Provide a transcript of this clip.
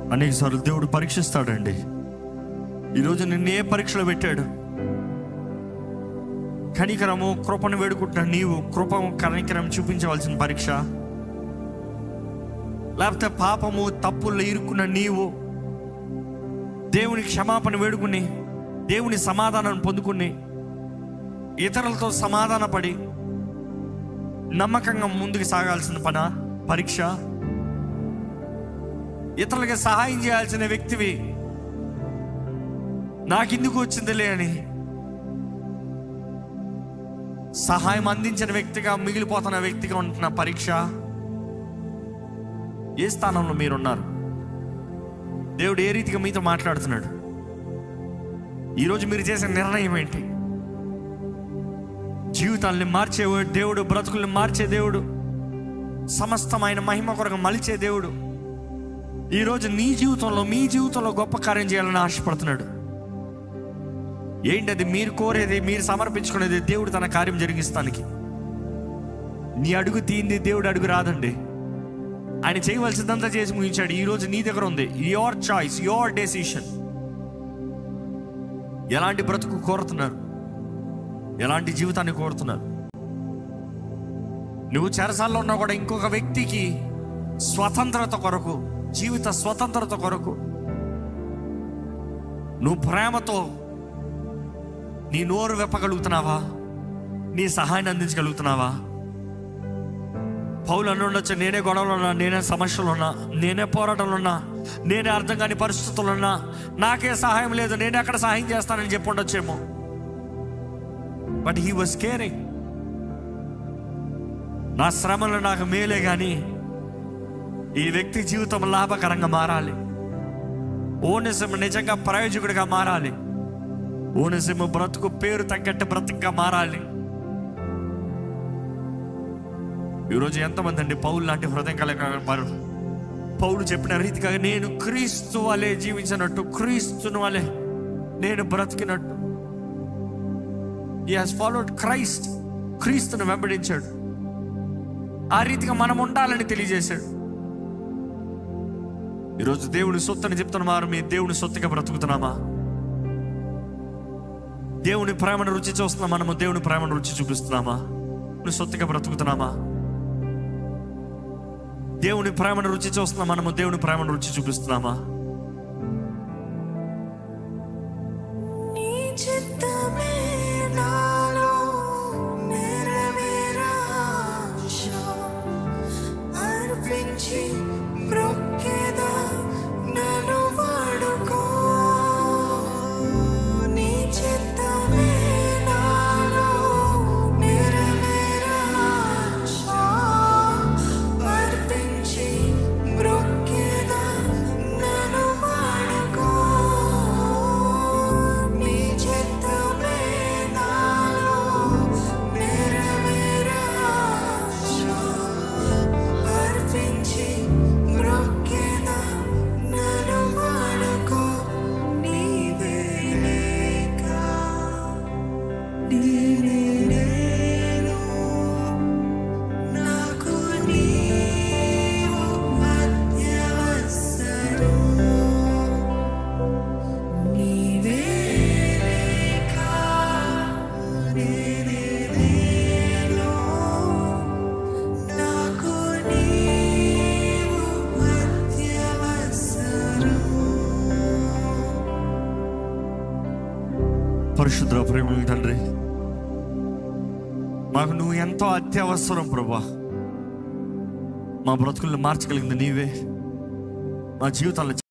అనేకసార్లు దేవుడు పరీక్షిస్తాడండి ఈరోజు నిన్ను ఏ పరీక్షలో పెట్టాడు కనికరము కృపను వేడుకుంటున్న నీవు కృప కనికరం చూపించవలసిన పరీక్ష లేకపోతే పాపము తప్పుల్లో ఇరుక్కున్న నీవు దేవుని క్షమాపణ వేడుకుని దేవుని సమాధానం పొందుకుని ఇతరులతో సమాధాన పడి నమ్మకంగా ముందుకు సాగాల్సిన పన పరీక్ష ఇతరులకి సహాయం చేయాల్సిన వ్యక్తివి నాకెందుకు వచ్చిందిలే అని సహాయం అందించిన వ్యక్తిగా మిగిలిపోతున్న వ్యక్తిగా ఉంటున్న పరీక్ష ఏ స్థానంలో మీరున్నారు దేవుడు ఏ రీతిగా మీతో మాట్లాడుతున్నాడు ఈరోజు మీరు చేసే నిర్ణయం ఏంటి జీవితాల్ని మార్చే దేవుడు బ్రతుకుల్ని మార్చే దేవుడు సమస్తమైన మహిమ కొరకు మలిచే దేవుడు ఈరోజు నీ జీవితంలో మీ జీవితంలో గొప్ప కార్యం చేయాలని ఆశపడుతున్నాడు ఏంటి అది మీరు కోరేది మీరు సమర్పించుకునేది దేవుడు తన కార్యం జరిగిస్తానికి నీ అడుగు తీయింది దేవుడు అడుగు రాదండి ఆయన చేయవలసిందంతా చేసి ముగించాడు ఈరోజు నీ దగ్గర ఉంది యువర్ చాయిస్ యువర్ డెసిషన్ ఎలాంటి బ్రతుకు కోరుతున్నారు ఎలాంటి జీవితాన్ని కోరుతున్నారు నువ్వు చెరసాల్లో ఉన్నా కూడా ఇంకొక వ్యక్తికి స్వతంత్రత కొరకు జీవిత స్వతంత్రత కొరకు నువ్వు ప్రేమతో నీ నోరు వెప్పగలుగుతున్నావా నీ సహాయాన్ని అందించగలుగుతున్నావా పౌలు అని ఉండొచ్చు నేనే గొడవలు ఉన్నా నేనే సమస్యలు ఉన్నా నేనే పోరాటంలో ఉన్నా నేనే అర్థం కాని పరిస్థితులు ఉన్నా నాకే సహాయం లేదు నేనే అక్కడ సహాయం చేస్తానని చెప్పి ఉండొచ్చేమో బట్ హీ వాజ్ కేరింగ్ నా శ్రమలు నాకు మేలే కానీ ఈ వ్యక్తి జీవితం లాభకరంగా మారాలి ఓనసిమ నిజంగా ప్రయోజకుడిగా మారాలి ఓనసిమ బ్రతుకు పేరు తగ్గట్టు బ్రతుకుగా మారాలి ఈరోజు ఎంతమంది అండి పౌలు లాంటి హృదయం కలిగిన వారు పౌలు చెప్పిన రీతిగా నేను క్రీస్తు వలె జీవించినట్టు క్రీస్తుని వలె నేను బ్రతికినట్టు ఈ హాస్ ఫాలోడ్ క్రైస్ట్ క్రీస్తుని వెంబడించాడు ఆ రీతిగా మనం ఉండాలని తెలియజేశాడు ఈరోజు దేవుని సొత్తని చెప్తున్న వారు మీ దేవుని సొత్తుగా బ్రతుకుతున్నామా దేవుని ప్రేమను రుచి చూస్తున్నాం మనము దేవుని ప్రేమను రుచి చూపిస్తున్నామా నువ్వు సొత్తుగా బ్రతుకుతున్నామా దేవుని ప్రేమను రుచి చూస్తున్నాం మనము దేవుని ప్రేమను రుచి చూపిస్తున్నామా నీ చిత్తమే నాలో నెరవేరాశ అర్పించి మ్రొక్కెదా నన్ను వాడుకో నీ చిత్తమే నాలో నెరవేరాశ అర్పించి మ్రొక్కెదా నన్ను వాడుకో నీ చిత్తమే నాలో నెరవేరాశ అర్పించి మ్రొక్కెదా నన్ను వాడుకో నీవే లేక నేనే లేను నాకు నీవు అత్యవసరం నీవే లేక నేనే లేను నాకు నీవు అత్యవసరం పరిశుద్ర ప్రేమ తండ్రి మాకు నువ్వు ఎంతో అత్యవసరం ప్రభా మా బ్రతుకుల్ని మార్చగలిగింది నీవే మా జీవితాలను